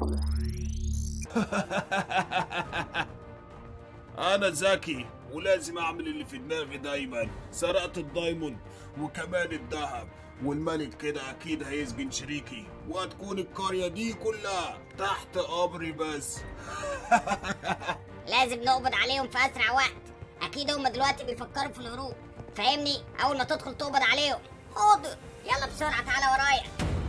انا ذكي ولازم اعمل اللي في دماغي دايما سرقت الدايموند وكمان الذهب والملك كده اكيد هيسجن شريكي وهتكون القرية دي كلها تحت امري بس لازم نقبض عليهم في اسرع وقت اكيد هم دلوقتي بيفكروا في الهروب فاهمني اول ما تدخل تقبض عليهم حاضر يلا بسرعه تعالى ورايا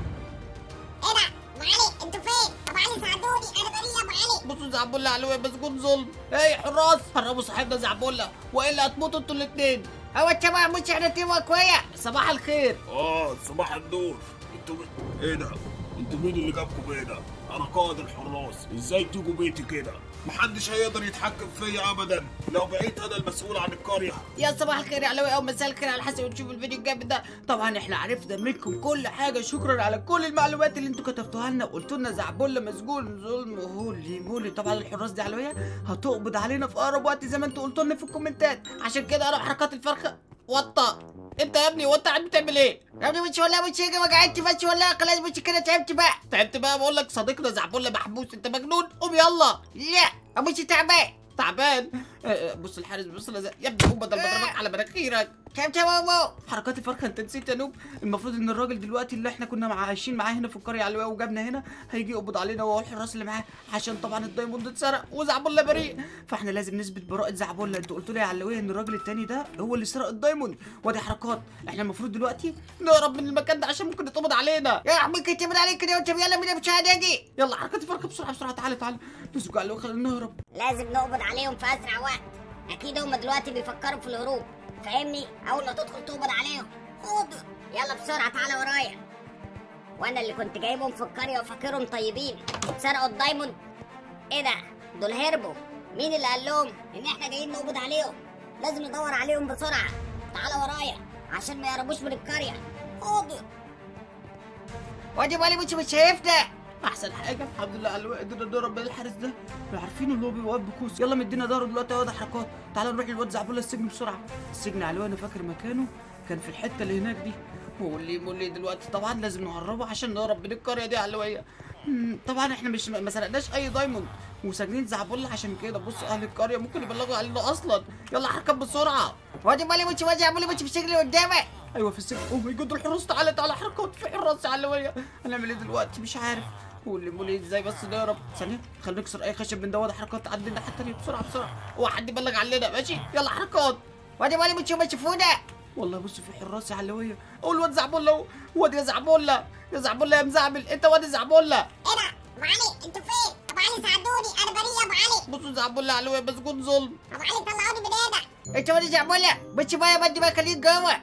ايه ده ابو علي انتوا فين ابو علي ساعدوني انا بريء يا ابو علي بصوا زعبولة علوية مسجون ظلم ايه حراس هربوا صاحبنا زعبولة والا هتموتوا انتوا الاتنين هو الشباب مش احنا تيم كويس صباح الخير اه صباح النور انتوا م- ايه ده انتوا مين اللي جابكم هنا انا قائد الحراس ازاي تيجوا بيتي كده محدش هيقدر يتحكم فيا ابدا لو بقيت انا المسؤول عن القريه يا صباح الخير يا علوي او مساء الخير على حسب تشوف الفيديو الجامد ده طبعا احنا عرفنا منكم كل حاجه شكرا على كل المعلومات اللي انتوا كتبتوها لنا وقلتوا لنا زعبولة مسجون ظلم هولي مولي طبعا الحراس دي علوية هتقبض علينا في اقرب وقت زي ما انتوا قلتوا لنا في الكومنتات عشان كده انا حركات الفرخه وطى انت يا ابني وانت قاعد بتعمل ايه؟ يا ابني مش ولا مش ما قعدت بس ولا خلاص مش كده تعبت بقى تعبت بقى بقول لك صديقنا زعبولة محبوس انت مجنون قوم يلا لا مش تعبان تعبان آه، آه، بص الحارس بص الازرق يا ابني قوم بدل ما اضربك على مناخيرك تعبت يا ماما حركات الفرخه انت نسيت يا نوب المفروض ان الراجل دلوقتي اللي احنا كنا مع عايشين معاه هنا في القريه علويه وجابنا هنا هيجي يقبض علينا وهو الحراس اللي معاه عشان طبعا الدايموند اتسرق وزعبولة بريء فاحنا لازم نثبت براءه زعبولة انتوا قلتوا لي يا علويه ان الراجل التاني ده هو اللي سرق الدايموند وادي حركات احنا المفروض دلوقتي نهرب من المكان ده عشان ممكن يتقبض علينا يا عمي كتبنا عليك كده وانت يلا بينا مش هنجي يلا حركات الفرخه بسرعه بسرعه تعالى تعالى نسجوا على خلينا نهرب لازم نقبض عليهم في اسرع وقت اكيد هم دلوقتي بيفكروا في الهروب فاهمني اول ما تدخل تقبض عليهم حاضر يلا بسرعه تعالى ورايا وانا اللي كنت جايبهم في القريه وفاكرهم طيبين سرقوا الدايموند ايه ده دول هربوا مين اللي قال لهم ان احنا جايين نقبض عليهم لازم ندور عليهم بسرعه تعالى ورايا عشان ما يهربوش من القريه حاضر وادي بالي مش مش شايفنا احسن حاجه الحمد لله على الوقت قدرنا نضرب بين الحارس ده احنا عارفين ان هو بيوقف بكوس يلا مدينا ظهره دلوقتي اهو ده حركات تعالى نروح للواد زعبولة السجن بسرعه السجن علوي انا فاكر مكانه كان في الحته اللي هناك دي هو اللي يقول لي دلوقتي طبعا لازم نهربه عشان نهرب من القريه دي علويه مم، طبعا احنا مش ما سرقناش اي دايموند وساجنين زعبولة عشان كده بص اهل القريه ممكن يبلغوا علينا اصلا يلا حركات بسرعه وادي بالي مش وادي زعبولة مش في السجن اللي قدامك ايوه في السجن اوه ماي جاد الحراس تعالى تعالى حركات في حراس علويه هنعمل ايه دلوقتي مش عارف قول لي مولي ازاي بس نهرب ثانيه خلينا نكسر اي خشب من ده وده حركات عندنا الناحيه التانيه بسرعه بسرعه اوعى حد يبلغ عننا ماشي يلا حركات وادي بالي مش ما يشوفونا والله بص في حراس يا علويه اقول واد زعبولة اهو واد يا زعبولة يا زعبولة يا مزعبل انت واد زعبولة ايه ده ابو علي انتوا فين ابو علي ساعدوني انا بريء يا ابو علي بصوا زعبولة علويه مسجون ظلم ابو علي طلعوني من هنا انت واد زعبولة بس بقى بدي بقى خليك جوه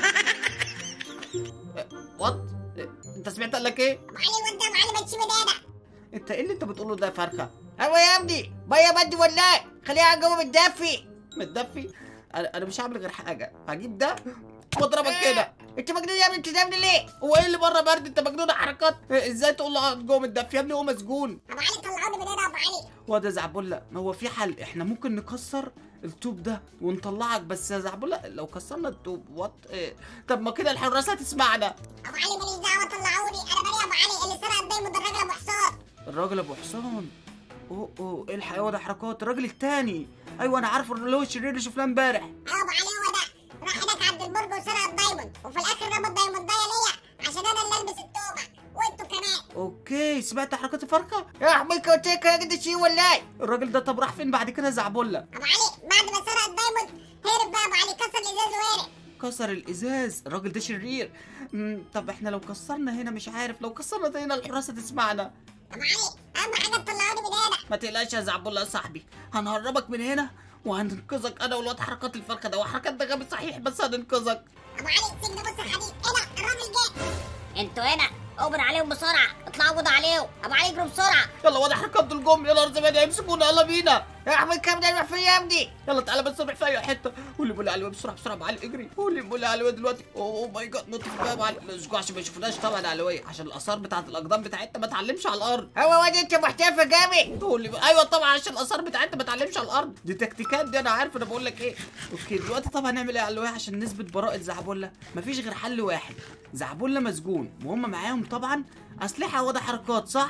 وات انت سمعت قال لك ايه ابو علي الواد ده ابو علي بتشي من هنا انت ايه اللي انت بتقوله ده يا فرخه ايوه يا ابني بيا بدي والله خليها جوه متدفي متدفي انا انا مش هعمل غير حاجه هجيب ده واضربك كده انت مجنون يا ابني انت بتعمل ليه هو ايه اللي بره برد انت مجنون يا حركات إيه، ازاي تقول له جوه متدفي يا ابني هو مسجون ابو علي طلعوني من هنا يا ابو علي واد يا زعبولة هو في حل احنا ممكن نكسر الطوب ده ونطلعك بس يا زعبولة لو كسرنا الطوب وات ايه طب ما كده الحراس هتسمعنا ابو علي ماليش دعوه طلعوني انا بريء يا ابو علي اللي سرق الدايموند الراجل ابو حصان الراجل ابو حصان اوه اوه ايه الحيوان ده حركات الراجل التاني ايوه انا عارفه اللي هو الشرير اللي شفناه امبارح ايوه ابو علي هو ده راح هناك عند البرج وسرق الدايموند وفي الاخر رمى الدايموند ده ليا عشان انا اللي البس التوبه وانتوا كمان اوكي سمعت حركات الفرخه يا حمي كوتيك يا جد شي ولا الراجل ده طب راح فين بعد كده زعبولة ابو علي بعد ما سرق الدايموند هرب بقى ابو علي كسر الازاز وهرب كسر الازاز الراجل ده شرير مم، طب احنا لو كسرنا هنا مش عارف لو كسرنا ده هنا الحراس هتسمعنا ابو علي اهم حاجه تطلعوني من هنا ما تقلقش يا زعبولة يا صاحبي هنهربك من هنا وهننقذك انا والواد حركات الفرخه ده وحركات ده غبي صحيح بس هننقذك ابو علي السجن بص الحديد ايه ده الراجل جه انتوا هنا اقبض عليهم بسرعه اطلعوا قبض عليهم ابو علي اجروا بسرعه يلا واد حركات دول جم يلا زمان هيمسكونا يلا بينا يا احمد كام ده يروح فين يا ابني يلا تعالى بس نروح في اي حته قول لي علي بسرعه بسرعه يا علي اجري قول لي علي دلوقتي اوه ماي جاد نط في الباب يا علي ما تسجوا عشان ما يشوفوناش طبعا يا علوية عشان الاثار بتاعت الاقدام بتاعتنا ما تعلمش على الارض هو واد انت محترف جامد تقول لي ايوه طبعا عشان الاثار بتاعتنا ما تعلمش على الارض دي تكتيكات دي انا عارف انا بقول لك ايه اوكي دلوقتي طبعا هنعمل ايه يا علوية عشان نثبت براءه زعبولة مفيش غير حل واحد زعبولة مسجون وهم معاهم طبعا اسلحه وده حركات صح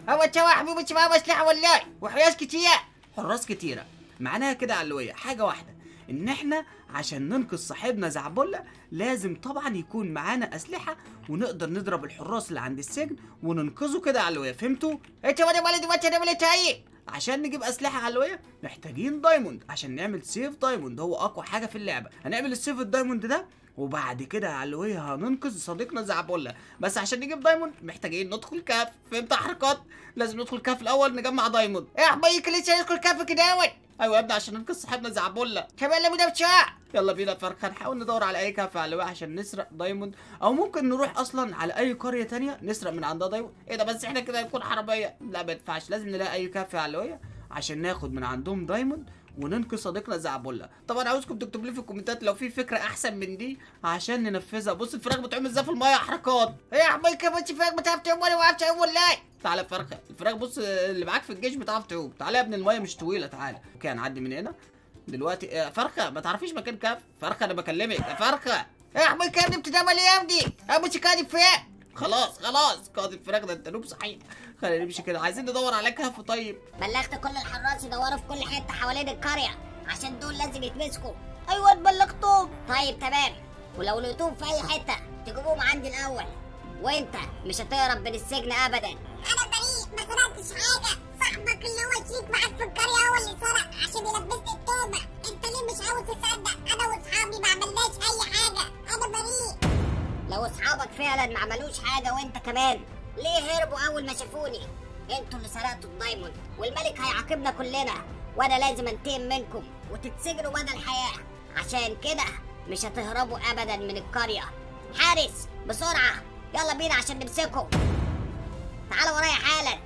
هو انت يا حبيبي انت معاه اسلحه ولا وحراس كتير حراس كتيره معناها كده يا علويه حاجه واحده ان احنا عشان ننقذ صاحبنا زعبله لازم طبعا يكون معانا اسلحه ونقدر نضرب الحراس اللي عند السجن وننقذه كده يا علويه فهمتوا انت وانا مالي دلوقتي انا مالي تايه عشان نجيب اسلحه علويه محتاجين دايموند عشان نعمل سيف دايموند هو اقوى حاجه في اللعبه هنعمل السيف الدايموند ده وبعد كده يا علويه هننقذ صديقنا زعبله بس عشان نجيب دايموند محتاجين ندخل كاف فهمت يا حركات لازم ندخل كاف الاول نجمع دايموند ايه يا حبايبي لسه ندخل كاف كده اول ايوه يا ابني عشان ننقذ صاحبنا زعبله كمان لابد بشاع يلا بينا يا فرخه نحاول ندور على اي كهف علويه عشان نسرق دايموند او ممكن نروح اصلا على اي قريه تانية نسرق من عندها دايموند ايه ده بس احنا كده هنكون حراميه لا ما ينفعش لازم نلاقي اي كهف علويه عشان ناخد من عندهم دايموند وننقذ صديقنا زعبله طبعا عاوزكم تكتبوا لي في الكومنتات لو في فكره احسن من دي عشان ننفذها بص الفراخ بتعمل ازاي في الميه يا حركات ايه يا حبايبي كمان فراخ بتعرف تعوم ولا ما بتعرفش تعوم ولا ايه تعالى يا فرخه الفراخ بص اللي معاك في الجيش بتعرف تعوم تعالى يا ابن الميه مش طويله تعالى اوكي هنعدي من هنا دلوقتي يا فرخه ما تعرفيش مكان كاف فرخه انا بكلمك يا فرخه يا حبايبي كان بتنام ليه يا ابني ابو شكادي فين خلاص خلاص قاضي الفراخ ده انت نوب صحيح خلينا نمشي كده عايزين ندور على كهف طيب بلغت كل الحراس يدوروا في كل حته حوالين القريه عشان دول لازم يتمسكوا ايوه بلغتهم طيب تمام ولو لقيتوهم في اي حته تجيبوهم عندي الاول وانت مش هتهرب من السجن ابدا انا بريء ما سرقتش حاجه صاحبك اللي هو شريك معاك في القريه هو اللي سرق عشان يلبسني التهمه انت ليه مش عاوز تصدق انا واصحابي ما عملناش اي حاجه انا بريء لو اصحابك فعلا ما عملوش حاجه وانت كمان ليه هربوا اول ما شافوني انتوا اللي سرقتوا الدايموند والملك هيعاقبنا كلنا وانا لازم انتقم منكم وتتسجنوا مدى الحياه عشان كده مش هتهربوا ابدا من القريه حارس بسرعه يلا بينا عشان نمسكه تعالوا ورايا حالا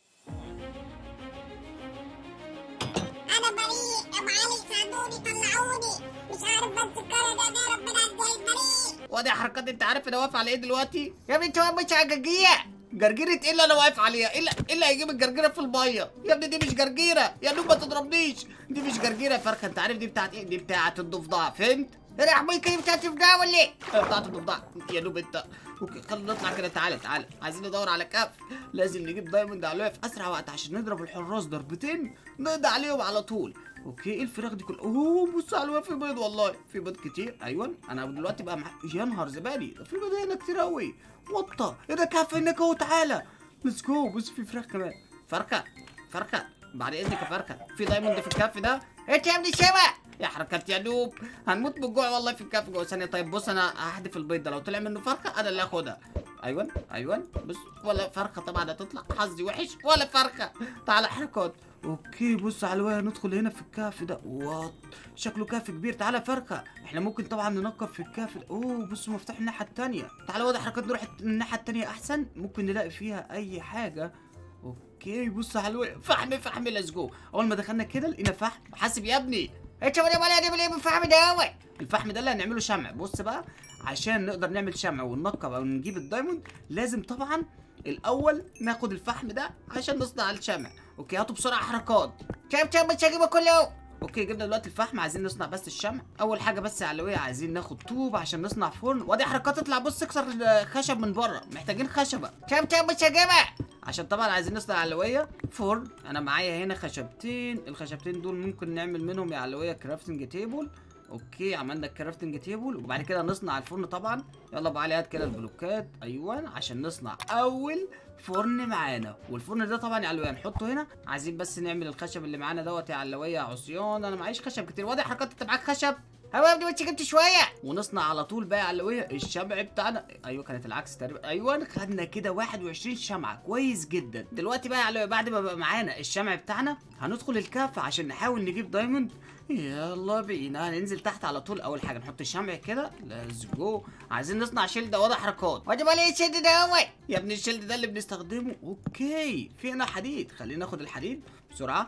انا بريء يا معالي ساعدوني طلعوني مش عارف بس القريه ده نهرب منها ازاي بريء وادي حركات انت عارف انا واقف على ايه دلوقتي يا ابني انت واقف مش على جرجيره جرجيرة ايه اللي انا واقف عليها؟ ايه اللي, إيه اللي هيجيب الجرجيرة في المية؟ يا ابني دي مش جرجيرة، يا نوب ما تضربنيش، دي مش جرجيرة يا فرخة انت عارف دي بتاعت ايه؟ دي بتاعت الضفدع فهمت؟ ايه يا حبيبي دي بتاعت الضفدع ولا ايه؟ ايوه بتاعت الضفدع يا نوب انت اوكي خلينا نطلع كده تعالى تعالى عايزين ندور على كهف لازم نجيب دايموند علوية في اسرع وقت عشان نضرب الحراس ضربتين نقضي عليهم على طول اوكي ايه الفراخ دي كلها اوه بص على الواد في بيض والله في بيض كتير ايوه انا دلوقتي بقى مع... يا نهار زبالي ده في بيض هنا كتير قوي وطه ايه ده كهف هناك اهو تعالى ليتس جو بص في فراخ كمان فرخه فرخه بعد اذنك يا فرخه في دايموند في الكهف ده انت يا ابني شبع يا حركات يا نوب هنموت من الجوع والله في الكهف جوه ثانيه طيب بص انا هحذف البيض ده لو طلع منه فرخه انا اللي هاخدها ايوه ايوه بص ولا فرخه طبعا هتطلع حظي وحش ولا فرخه تعالى حركات اوكي بص على الواد ندخل هنا في الكهف ده وات شكله كهف كبير تعالى فرخه احنا ممكن طبعا ننقب في الكهف ده اوه بص مفتاح الناحيه التانية تعالى واد حركات نروح الناحيه التانية احسن ممكن نلاقي فيها اي حاجه اوكي بص على الواد فحم فحم ليتس جو اول ما دخلنا كده لقينا فحم حاسب يا ابني انت ولا ولا هنعمل ايه بالفحم ده اول الفحم ده اللي هنعمله شمع بص بقى عشان نقدر نعمل شمع وننقب او نجيب الدايموند لازم طبعا الاول ناخد الفحم ده عشان نصنع الشمع اوكي هاتوا بسرعه حركات شايف شايف مش هجيبه كله اوكي جبنا دلوقتي الفحم عايزين نصنع بس الشمع اول حاجه بس يا علويه عايزين ناخد طوب عشان نصنع فرن وادي حركات تطلع بص اكسر خشب من بره محتاجين خشبه شايف شايف مش هجيبها عشان طبعا عايزين نصنع علويه فرن انا معايا هنا خشبتين الخشبتين دول ممكن نعمل منهم يا علويه كرافتنج تيبل اوكي عملنا الكرافتنج تيبل وبعد كده نصنع الفرن طبعا يلا ابو علي هات كده البلوكات ايوه عشان نصنع اول فرن معانا والفرن ده طبعا يا علويه نحطه هنا عايزين بس نعمل الخشب اللي معانا دوت يا علويه يا عصيان انا معيش خشب كتير واضح حركات انت معاك خشب هو يا ابني وانت جبت شويه ونصنع على طول بقى يا علويه الشمع بتاعنا ايوه كانت العكس تقريبا ايوه خدنا كده 21 شمعه كويس جدا دلوقتي بقى يا علويه بعد ما بقى معانا الشمع بتاعنا هندخل الكهف عشان نحاول نجيب دايموند يلا بينا هننزل تحت على طول اول حاجه نحط الشمع كده ليتس جو عايزين نصنع شيلد واضح حركات واجب عليه الشيلد ده هو يا ابني الشيلد ده اللي بنستخدمه اوكي في هنا حديد خلينا ناخد الحديد بسرعه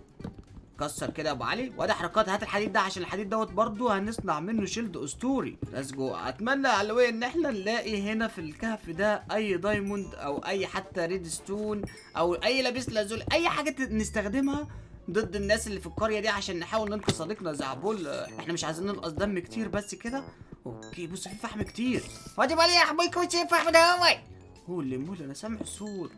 كسر كده يا ابو علي وادي حركات هات الحديد ده عشان الحديد دوت برضو هنصنع منه شيلد اسطوري ليتس جو اتمنى يا علوية ان احنا نلاقي هنا في الكهف ده اي دايموند او اي حتى ريد ستون او اي لابس لازول اي حاجه ت- نستخدمها ضد الناس اللي في القريه دي عشان نحاول ننقذ صديقنا زعبول احنا مش عايزين ننقص دم كتير بس كده اوكي بص في فحم كتير واجب عليه يا حبيبي كوتش الفحم ده هو هو اللي مول انا سامع صوت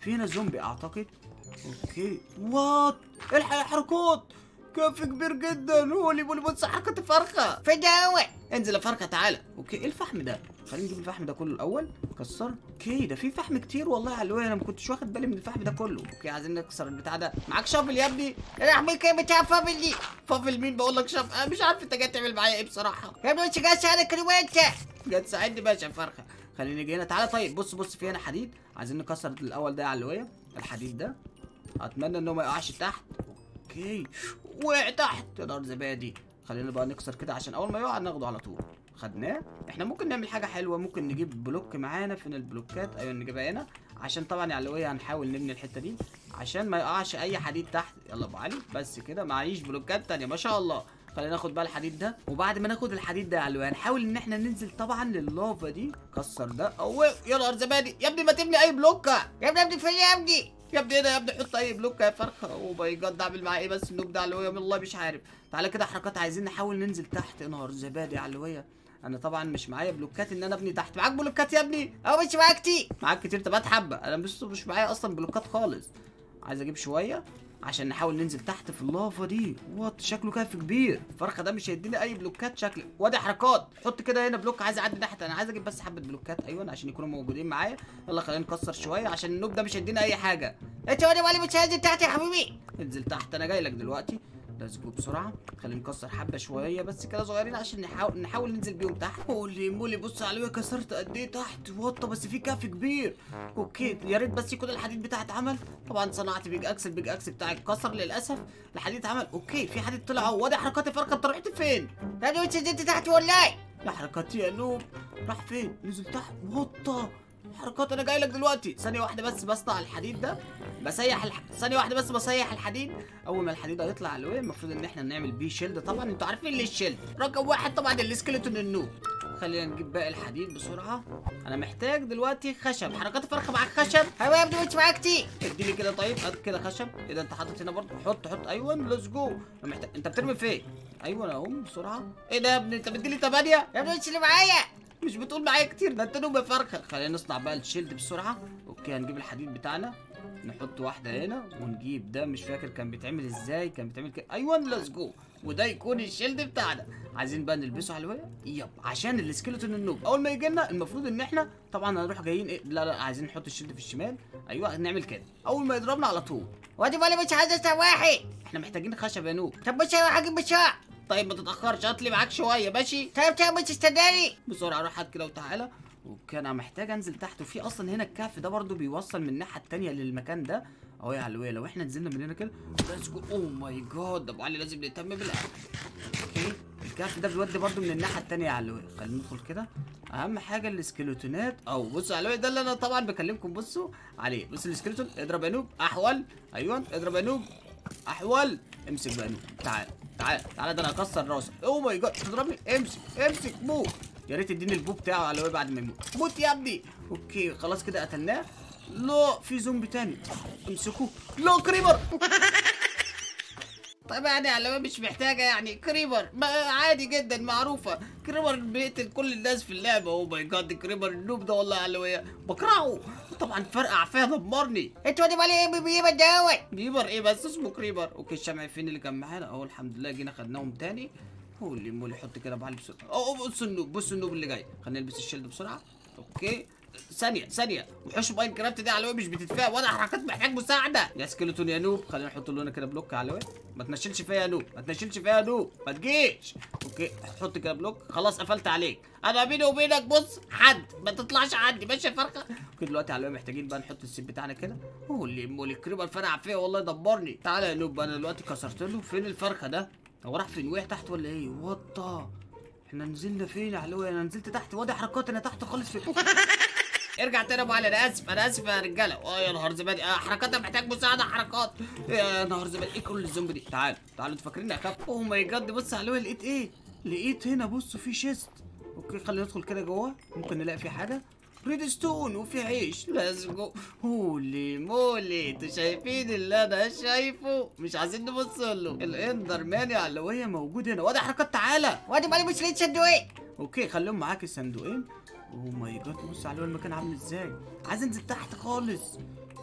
في هنا زومبي اعتقد اوكي وات الحق يا حركات كف كبير جدا هو اللي بيقول بص حركة الفرخة فين ده هو انزل يا فرخة تعالى اوكي ايه الفحم ده خلينا نجيب الفحم ده كله الاول كسر اوكي ده في فحم كتير والله على الوي انا ما كنتش واخد بالي من الفحم ده كله اوكي عايزين نكسر البتاع ده معاك شافل يا ابني انا اعمل كده بتاع فاضل دي فافل مين بقول لك شاف انا مش عارف انت جاي تعمل معايا ايه بصراحه يا ابني مش جاي اساعدك انا وانت جاي تساعدني ماشي يا فرخه خليني نيجي هنا تعالى طيب بص بص في هنا حديد عايزين نكسر الاول ده على الوية الحديد ده اتمنى انه ما يقعش تحت اوكي وقع تحت يا نار زبادي خلينا بقى نكسر كده عشان اول ما يقع ناخده على طول خدناه احنا ممكن نعمل حاجه حلوه ممكن نجيب بلوك معانا فين البلوكات ايوه نجيبها هنا عشان طبعا على الوية هنحاول نبني الحته دي عشان ما يقعش اي حديد تحت يلا ابو علي بس كده معيش بلوكات تانية ما شاء الله خلينا ناخد بقى الحديد ده وبعد ما ناخد الحديد ده يا علوي هنحاول ان احنا ننزل طبعا لللافا دي كسر ده او يا نهار زبادي يا ابني ما تبني اي بلوكه يا ابني ابني فين يا ابني يا ابني هنا يا ابني حط اي بلوكه يا فرخه اوه ماي جاد اعمل معاه ايه بس النوب ده علويه والله مش عارف تعالى كده حركات عايزين نحاول ننزل تحت يا نهار زبادي علويه انا طبعا مش معايا بلوكات ان انا ابني تحت معاك بلوكات يا ابني او مش معاك تي معاك كتير طب هات حبه انا مش مش معايا اصلا بلوكات خالص عايز اجيب شويه عشان نحاول ننزل تحت في اللافا دي وات شكله كهف كبير الفرخه ده مش هيديني اي بلوكات شكل وادي حركات حط كده هنا بلوك عايز اعدي تحت انا عايز اجيب بس حبه بلوكات ايوه عشان يكونوا موجودين معايا يلا خلينا نكسر شويه عشان النوب ده مش هيدينا اي حاجه انت وانا مالي مش هنزل تحت يا حبيبي انزل تحت انا جاي لك دلوقتي ليتس جو بسرعه خلينا نكسر حبه شويه بس كده صغيرين عشان نحاول نحاول ننزل بيهم تحت قولي مولي بص عليا كسرت قد ايه تحت وطه بس في كهف كبير اوكي يا ريت بس يكون الحديد بتاعي اتعمل طبعا صنعت بيج اكس البيج اكس بتاعي اتكسر للاسف الحديد اتعمل اوكي في حديد طلع اهو وادي حركات الفرقه انت رحت فين يا ابني مش نزلت تحت والله يا حركاتي يا نوب راح فين نزل تحت وطه حركات انا جاي لك دلوقتي ثانيه واحده بس بصنع الحديد ده بسيح الح... ثانيه واحده بس بسيح الحديد اول ما الحديد هيطلع على الوين المفروض ان احنا نعمل بيه شيلد طبعا انتوا عارفين ليه الشيلد رقم واحد طبعا السكeleton النوب خلينا نجيب باقي الحديد بسرعه انا محتاج دلوقتي خشب حركات الفرخه معاك خشب ايوه يا ابني مش معاك تي اديني كده طيب هات كده خشب ايه ده انت حاطط هنا برضه حط حط ايوه ليتس جو انا محتاج انت بترمي فين ايوه انا اهو بسرعه ايه ده يا ابني انت مديلي 8 يا ابني مش اللي معايا مش بتقول معايا كتير ده انت نوبه فرخه خلينا نصنع بقى الشيلد بسرعه اوكي هنجيب الحديد بتاعنا نحط واحده هنا ونجيب ده مش فاكر كان بيتعمل ازاي كان بيتعمل كده ايوه ليتس جو وده يكون الشيلد بتاعنا عايزين بقى نلبسه على الوية يب عشان السكيلتون النوب اول ما يجي لنا المفروض ان احنا طبعا هنروح جايين ايه لا لا عايزين نحط الشيلد في الشمال ايوه نعمل كده اول ما يضربنا على طول وادي مالي مش عايز اسوي واحد احنا محتاجين خشب يا نوب طب مش هروح اجيب بسرعه طيب ما تتاخرش هات لي معاك شويه ماشي طيب طيب مش استناني بسرعه روح هات كده وتعالى وكان محتاج انزل تحت وفي اصلا هنا الكهف ده برضو بيوصل من الناحيه التانية للمكان ده اهو يا علوية لو احنا نزلنا من هنا كده ليتس جو اوه ماي جاد ابو علي لازم نهتم بالاكل اوكي الكهف ده بيودي برضو من الناحيه التانية يا علوية خلينا ندخل كده اهم حاجه السكيلتونات او بصوا يا علوية ده اللي انا طبعا بكلمكم بصوا عليه بص السكيلتون اضرب يا نوب احول ايوه اضرب يا نوب احول امسك بقى يا نوب تعال تعال تعال ده انا هكسر راسك اوه ماي جاد تضربني امسك امسك موت يا ريت اديني البو بتاعه على الوي بعد ما يموت موت يا ابني اوكي خلاص كده قتلناه لا في زومبي تاني امسكوه لا كريبر طيب يعني على مش محتاجة يعني كريبر ما عادي جدا معروفة كريبر بيقتل كل الناس في اللعبة اوه ماي جاد كريبر النوب ده والله علوية بكرهه طبعا فرقع فيها دمرني انت وادي مالي ايه بيبقى دوت كريبر ايه بس اسمه كريبر اوكي الشمع فين اللي كان معانا اهو الحمد لله جينا خدناهم تاني هو اللي مولي حط كده بعلي بسرعه اوه بص النوب بص النوب اللي جاي خلينا نلبس الشيلد بسرعه اوكي ثانية ثانية وحوش ماين كرافت دي على مش بتتفاهم وانا حركات محتاج مساعدة يا سكيلتون يا نوب خلينا نحط له هنا كده بلوك على الوجه ما تنشلش فيا يا نوب ما تنشلش فيا يا نوب ما تجيش اوكي حط كده بلوك خلاص قفلت عليك انا بيني وبينك بص حد ما تطلعش عندي ماشي يا فرخة اوكي دلوقتي على الوجه محتاجين بقى نحط السيب بتاعنا كده هو اللي مولي الكريبر فرقع فيا والله دمرني تعالى يا نوب انا دلوقتي كسرت له فين الفرخة ده هو راح فين وقع تحت ولا ايه وطا احنا نزلنا فين يا علوي انا نزلت تحت وادي حركات انا تحت خالص في ارجع تاني يا ابو علي انا اسف انا اسف يا رجاله اه يا نهار زبادي آه حركات أنا محتاج مساعده حركات يا نهار زبادي ايه كل الزومبي دي تعال تعالوا انتوا فاكريني اخاف اوه ماي جاد بص يا علوي لقيت ايه لقيت هنا بص في شيست اوكي خلينا ندخل كده جوه ممكن نلاقي فيه حاجه ريد ستون وفي عيش لازم جو هولي مولي انتوا شايفين اللي انا شايفه مش عايزين نبص له الاندر مان يا علوية موجود هنا وادي حركات تعالى وادي مالي مش لقيت صندوقين اوكي خليهم معاك الصندوقين اوه ماي جاد بص على المكان عامل ازاي عايز انزل تحت خالص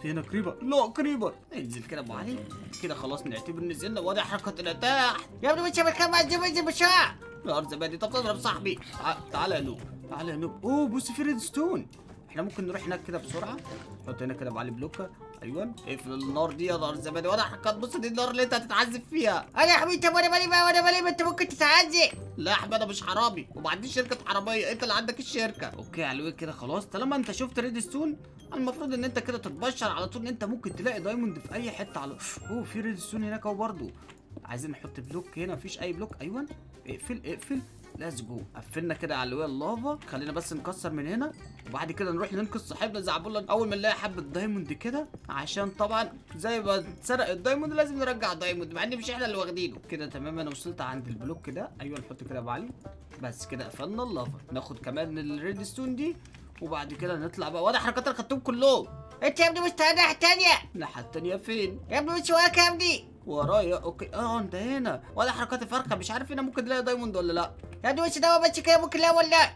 في هنا كريبر لا كريبر انزل كده ابو علي كده خلاص نعتبر نزلنا وادي حركه الى تحت يا ابني مش بتكلم عن الجيم انزل بسرعه يا ارض زبادي طب تضرب صاحبي تع- تعالى يا نوب تعالى يا نوب اوه بص في ريد ستون احنا ممكن نروح هناك كده بسرعه نحط هنا كده ابو علي بلوكه ايوه اقفل النار دي يا نار زبادي ولا حركات بص دي النار اللي انت هتتعذب فيها انا يا حبيبي طب وانا مالي بقى وانا مالي ما انت ممكن تتعذب لا يا احمد انا مش حرامي وما عنديش شركه حراميه انت اللي عندك الشركه اوكي على الويك كده خلاص طالما انت شفت ريد ستون المفروض ان انت كده تتبشر على طول ان انت ممكن تلاقي دايموند في اي حته على اوه في ريد ستون هناك اهو برضه عايزين نحط بلوك هنا مفيش اي بلوك ايوه اقفل اقفل ليتس جو قفلنا كده على الويل اللافا خلينا بس نكسر من هنا وبعد كده نروح ننقذ صاحبنا زعبولة اول ما نلاقي حبه دايموند كده عشان طبعا زي ما اتسرق الدايموند لازم نرجع الدايموند مع ان مش احنا اللي واخدينه كده تمام انا وصلت عند البلوك ده ايوه نحط كده يا ابو علي بس كده قفلنا اللافا ناخد كمان الريد ستون دي وبعد كده نطلع بقى واضح حركات انا خدتهم كلهم انت يا ابني مش تعالى الناحيه التانيه الناحيه التانيه فين يا ابني مش وراك يا ابني ورايا اوكي اه انت هنا ولا حركات الفرخه مش عارف هنا ممكن تلاقي دايموند ولا لا يا ابني مش دوا بس كده ممكن لا ولا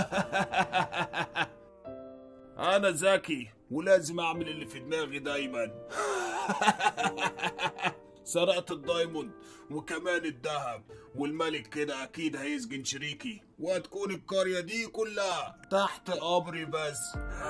انا ذكي ولازم اعمل اللي في دماغي دايما سرقت الدايموند وكمان الذهب والملك كده اكيد هيسجن شريكي وهتكون القرية دي كلها تحت امري بس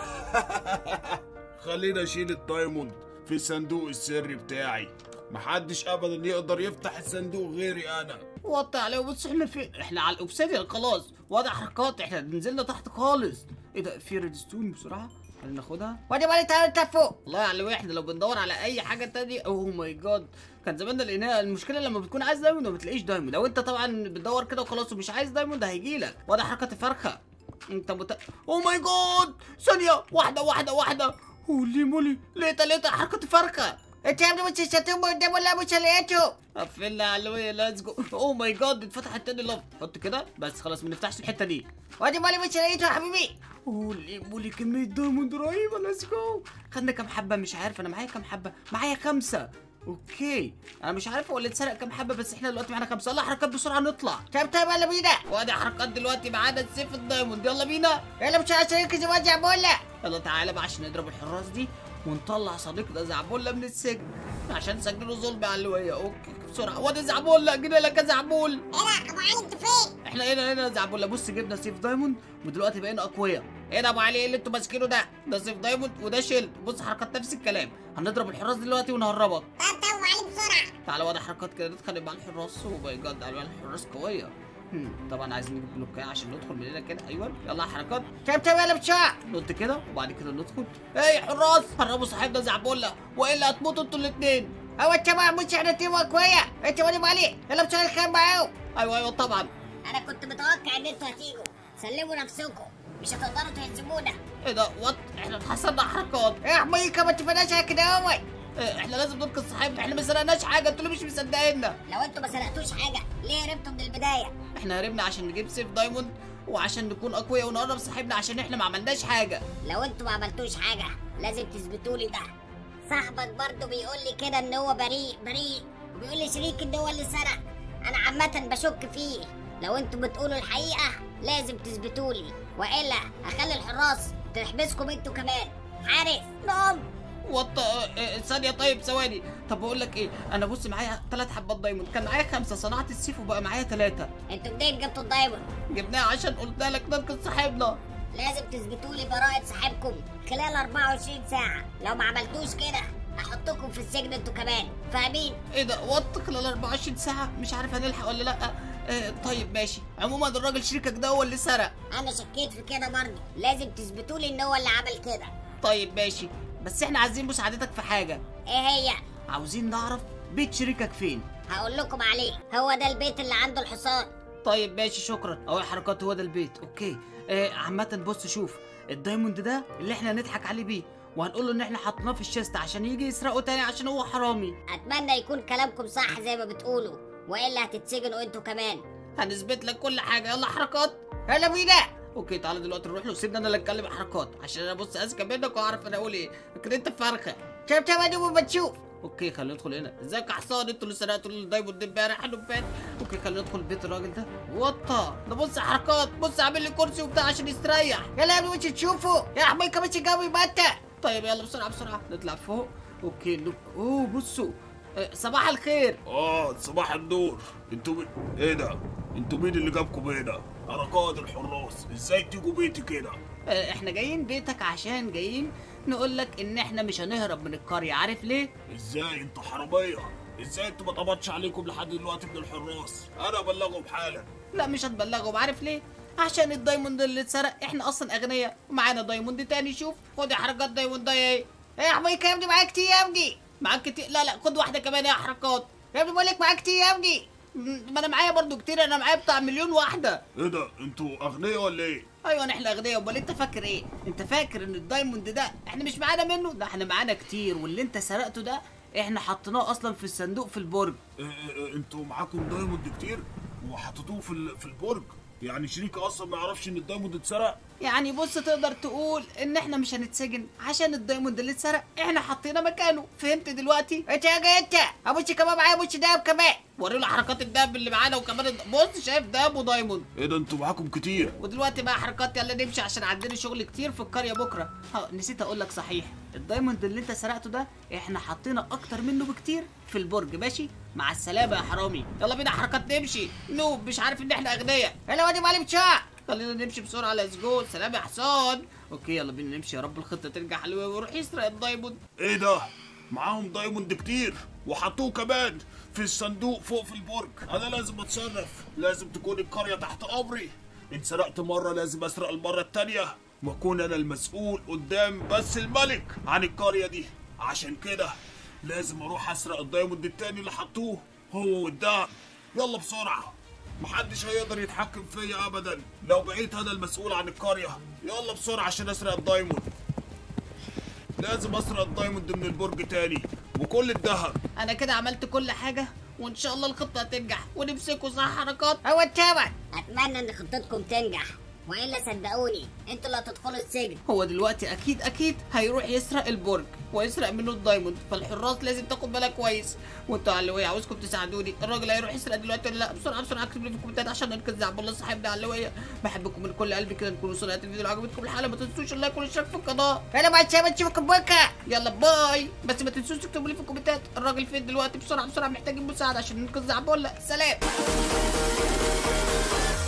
خلينا اشيل الدايموند في الصندوق السري بتاعي محدش ابدا يقدر يفتح الصندوق غيري انا وطي عليه بص احنا فين احنا على الاوبسيديان خلاص وضع حركات احنا نزلنا تحت خالص ايه ده في ريدستون بسرعه خلينا ناخدها وانا مالي تعالى انت فوق والله على احنا لو بندور على اي حاجه تانية اوه ماي جاد كان زماننا لقيناها المشكله لما بتكون عايز دايموند وما بتلاقيش دايموند لو انت طبعا بتدور كده وخلاص ومش عايز دايموند هيجيلك وضع حركه الفرخه انت مت... اوه ماي جاد ثانيه واحده واحده واحده هولي مولي لقيتها لقيتها حركه الفرخه انت يا ابني مش شاتوم قدام ولا مش لقيته قفلنا على الوية ليتس جو اوه ماي جاد اتفتحت تاني لف حط كده بس خلاص ما نفتحش الحته دي وانا مالي مش لقيته يا حبيبي هولي مولي كمية دايموند رهيبة ليتس جو خدنا كام حبة مش عارف أنا معايا كام حبة معايا خمسة أوكي أنا مش عارف هو اللي اتسرق كام حبة بس إحنا دلوقتي معانا خمسة يلا حركات بسرعة نطلع طب طب يلا بينا وادي حركات دلوقتي معانا السيف الدايموند يلا بينا يلا مش عشان زمان زعبولة يلا تعالى بقى عشان نضرب الحراس دي ونطلع صديقنا زعبولة من السجن عشان نسجله ظلم على اللوية أوكي بسرعة وادي زعبولة جينا لك يا زعبول ايه ده ابو علي انت فين احنا هنا هنا زعبولة بص جبنا سيف دايموند ودلوقتي بقينا اقوياء ايه ده ابو علي ايه اللي انتوا ماسكينه ده ده سيف دايموند وده شيلد بص حركات نفس الكلام هنضرب الحراس دلوقتي ونهربك طب طب ابو علي بسرعه تعالى واضح حركات كده نتخانق مع الحراس او ماي جاد على الحراس قويه هم، طبعا عايزين نجيب بلوكايه عشان ندخل من هنا كده ايوه يلا حركات طب طب يلا بسرعة نط كده وبعد كده ندخل ايه حراس هربوا صاحبنا زعبولة والا هتموتوا انتوا الاثنين هو انت بقى مش احنا تيم كويس انت وانا مالي يلا بسرعة الخير معاهم ايوه ايوه طبعا انا كنت متوقع ان انتوا هتيجوا سلموا نفسكم مش هتقدروا تهزمونا ايه ده وات احنا اتحسنا حركات يا حميكة ما تفناش على كده اهو إيه احنا لازم ننقذ صاحبنا احنا ما سرقناش حاجه انتوا ليه مش مصدقيننا لو انتوا ما سرقتوش حاجه ليه هربتوا من البدايه احنا هربنا عشان نجيب سيف دايموند وعشان نكون اقوياء ونقرب صاحبنا عشان احنا ما عملناش حاجه لو انتوا ما عملتوش حاجه لازم تثبتوا لي ده صاحبك برضه بيقول لي كده ان هو بريء بريء وبيقول لي شريك ان هو اللي سرق انا عامه بشك فيه لو انتوا بتقولوا الحقيقه لازم تثبتوا لي والا هخلي الحراس تحبسكم انتوا كمان حارس نعم وط اه، اه، ثانيه طيب ثواني طب بقول لك ايه انا بص معايا ثلاث حبات دايموند كان معايا خمسه صنعت السيف وبقى معايا ثلاثه انتوا منين جبتوا الدايموند جبناها عشان قلت لك ننقذ صاحبنا لازم تثبتوا لي براءة صاحبكم خلال 24 ساعة لو ما عملتوش كده هحطكم في السجن انتوا كمان فاهمين؟ ايه ده وط خلال 24 ساعه مش عارف هنلحق ولا لا اه طيب ماشي عموما الراجل شريكك ده هو اللي سرق انا شكيت في كده برضه لازم تثبتوا لي ان هو اللي عمل كده طيب ماشي بس احنا عايزين مساعدتك في حاجه ايه هي؟ عاوزين نعرف بيت شريكك فين هقول لكم عليه هو ده البيت اللي عنده الحصان طيب ماشي شكرا اول حركات هو ده البيت اوكي آه عامة بص شوف الدايموند ده اللي احنا هنضحك عليه بيه وهنقول له ان احنا حطيناه في الشيست عشان يجي يسرقه تاني عشان هو حرامي اتمنى يكون كلامكم صح زي ما بتقولوا والا هتتسجنوا انتوا كمان هنثبت لك كل حاجة يلا حركات يلا بينا اوكي تعالى دلوقتي نروح له سيبنا انا اللي اتكلم حركات عشان انا بص اذكى منك واعرف انا اقول ايه لكن انت فرخة طب طب انا ما بتشوف اوكي خلينا ندخل هنا ازيك يا حصان انتوا اللي سرقتوا الدايموند امبارح حلو بات اوكي خلينا ندخل بيت الراجل ده وطى ده بص حركات بص عامل لي كرسي وبتاع عشان يستريح يلا يا ابني مش تشوفوا يا حميكة مش الجو يبتة طيب يلا بسرعه بسرعه نطلع فوق اوكي نب... اوه بصوا آه، صباح الخير اه صباح النور انتوا مين ايه ده انتوا مين اللي جابكم هنا انا قائد الحراس ازاي تيجوا بيتي كده آه، احنا جايين بيتك عشان جايين نقول لك ان احنا مش هنهرب من القريه عارف ليه ازاي انتوا حراميه ازاي انتوا ما طبطش عليكم لحد دلوقتي من الحراس انا ابلغهم حالا لا مش هتبلغهم عارف ليه عشان الدايموند اللي اتسرق احنا اصلا اغنياء ومعانا دايموند تاني شوف خد يا حركات دايموند ده ايه ايه يا حماية يا ابني معاك كتير يا ابني معاك كتير لا لا خد واحده كمان يا حركات يا ابني بقول لك معاك كتير يا ابني م- ما انا معايا برضو كتير انا معايا بتاع مليون واحده ايه ده انتوا اغنياء ولا ايه ايوه احنا اغنياء امال انت فاكر ايه انت فاكر ان الدايموند ده احنا مش معانا منه ده احنا معانا كتير واللي انت سرقته ده احنا حطيناه اصلا في الصندوق في البرج إيه إيه إيه انتوا معاكم دايموند كتير وحطيتوه في ال- في البرج يعني شريكي اصلا ما يعرفش ان الدايموند اتسرق يعني بص تقدر تقول ان احنا مش هنتسجن عشان الدايموند اللي اتسرق احنا حطينا مكانه فهمت دلوقتي انت يا جاي انت ابوش كمان معايا ابوش دهب كمان وريله حركات الدهب اللي معانا وكمان الد- بص شايف دهب ودايموند ايه ده انتوا معاكم كتير ودلوقتي بقى حركات يلا نمشي عشان عندنا شغل كتير في القريه بكره ها نسيت اقول لك صحيح الدايموند اللي انت سرقته ده احنا حطينا اكتر منه بكتير في البرج ماشي مع السلامه يا حرامي يلا بينا حركات نمشي نوب مش عارف ان احنا اغنياء يلا وادي معلم بسرعة خلينا نمشي بسرعه ليتس جو سلام يا حسان اوكي يلا بينا نمشي يا رب الخطه ترجع حلوه ويروح يسرق الدايموند ايه ده معاهم دايموند كتير وحطوه كمان في الصندوق فوق في البرج انا لازم اتصرف لازم تكون القريه تحت امري ان سرقت مره لازم اسرق المره التانيه واكون انا المسؤول قدام بس الملك عن القريه دي عشان كده لازم اروح اسرق الدايموند التاني اللي حطوه هو والدهب يلا بسرعه محدش هيقدر يتحكم فيا ابدا لو بقيت انا المسؤول عن القريه يلا بسرعه عشان اسرق الدايموند لازم اسرق الدايموند من البرج تاني وكل الذهب انا كده عملت كل حاجه وان شاء الله الخطه هتنجح ونمسكه صح حركات هو التابع اتمنى ان خطتكم تنجح والا صدقوني انتوا اللي هتدخلوا السجن هو دلوقتي اكيد اكيد هيروح يسرق البرج ويسرق منه الدايموند فالحراس لازم تاخد بالك كويس وانتوا علوية عاوزكم تساعدوني الراجل هيروح يسرق دلوقتي ولا لا بسرعه بسرعه اكتب لي في الكومنتات عشان ننقذ عبد الله صاحبنا علوية بحبكم من كل قلبي كده نكون وصلنا الفيديو لو عجبتكم الحلقه ما تنسوش اللايك والاشتراك في القناه يلا مع السلامة نشوفكم بكرة يلا باي بس ما تنسوش تكتبوا لي في الكومنتات الراجل فين دلوقتي بسرعه بسرعه محتاجين مساعده عشان ننقذ عبد الله سلام